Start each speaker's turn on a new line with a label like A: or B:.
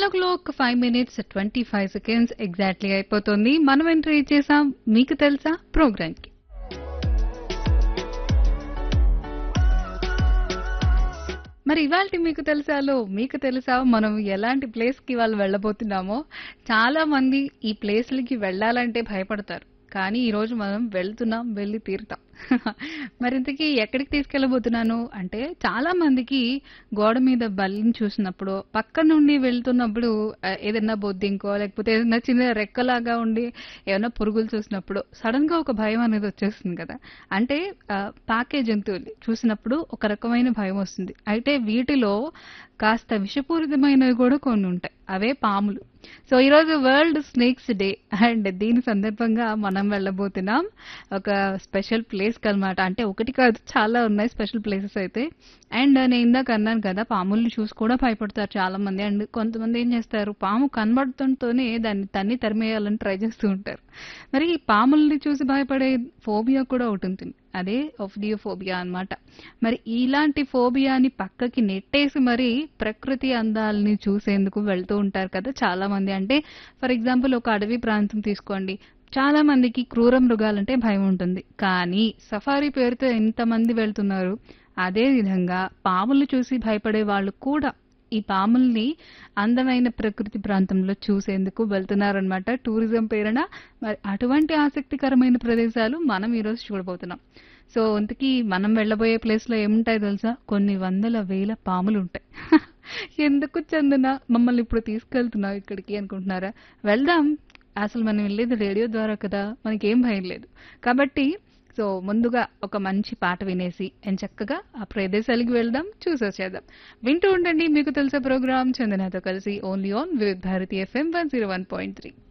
A: twelve o'clock five minutes twenty five seconds exactly అయిపోతుంది మనం entry చేసాం మీకు తెలుసా ప్రోగ్రామ్ కి మరి ఇవాళ మీకు తెలుసాలో మీకు తెలుసా మనం ఎలాంటి ప్లేస్ కి వాళ్ళు వెళ్ళబోతున్నామో చాలా మంది ఈ ప్లేస్లకి వెళ్ళాలంటే భయపడతారు కానీ ఈ రోజు మనం వెళ్తున్నాం వెళ్ళి తీరుతాం మరి ఇంతకీ ఎక్కడికి తీసుకెళ్ళబోతున్నాను అంటే చాలా మందికి గోడ మీద బల్లిని చూసినప్పుడు పక్క నుండి వెళ్తున్నప్పుడు ఆ, ఏదైనా బొద్దింకో లేకపోతే ఏదైనా చిన్న రెక్కలాగా ఉండి ఏమైనా పురుగులు చూసినప్పుడు సడన్ గా ఒక భయం అనేది వచ్చేస్తుంది కదా అంటే ఆ, పాకే జంతువులు చూసినప్పుడు ఒక రకమైన భయం వస్తుంది అయితే వీటిలో కాస్త విషపూరితమైనవి కూడా కొన్ని ఉంటాయి అవే పాములు సో ఈరోజు వరల్డ్ స్నేక్స్ డే అండ్ దీని సందర్భంగా మనం వెళ్ళబోతున్నాం ఒక స్పెషల్ ప్లేస్ అనమాట అంటే ఒకటి కాదు చాలా ఉన్నాయి స్పెషల్ ప్లేసెస్ అయితే అండ్ నేను ఇందాక అన్నాను కదా పాముల్ని చూసి కూడా భయపడతారు చాలా మంది అండ్ కొంతమంది ఏం చేస్తారు పాము కనబడుతుంటేనే దాన్ని తన్ని తరిమేయాలని ట్రై చేస్తూ ఉంటారు మరి ఈ పాముల్ని చూసి భయపడే ఫోబియా కూడా ఒకటి ఉంటుంది అదే ఫోబియా అన్నమాట మరి ఇలాంటి ఫోబియాని పక్కకి నెట్టేసి మరి ప్రకృతి అందాలని చూసేందుకు వెళ్తూ ఉంటారు కదా చాలా మంది అంటే ఫర్ ఎగ్జాంపుల్ ఒక అడవి ప్రాంతం తీసుకోండి చాలా మందికి క్రూర మృగాలంటే భయం ఉంటుంది కానీ సఫారీ పేరుతో ఎంతమంది వెళ్తున్నారు అదే విధంగా పాములు చూసి భయపడే వాళ్ళు కూడా ఈ పాముల్ని అందమైన ప్రకృతి ప్రాంతంలో చూసేందుకు వెళ్తున్నారనమాట టూరిజం పేరున మరి అటువంటి ఆసక్తికరమైన ప్రదేశాలు మనం ఈరోజు చూడబోతున్నాం సో ఇంతకీ మనం వెళ్ళబోయే ప్లేస్ లో ఏముంటాయి తెలుసా కొన్ని వందల వేల పాములు ఉంటాయి ఎందుకు చందన మమ్మల్ని ఇప్పుడు తీసుకెళ్తున్నావు ఇక్కడికి అనుకుంటున్నారా వెళ్దాం అసలు మనం వెళ్ళేది రేడియో ద్వారా కదా మనకేం భయం లేదు కాబట్టి సో ముందుగా ఒక మంచి పాట వినేసి en చక్కగా ఆ ప్రదేశాలకి వెళ్దాం చూసొచ్చేద్దాం వింటూ ఉండండి మీకు తెలిసే ప్రోగ్రామ్ చందనతో కలిసి only on Vividh Bharati FM one zero one point three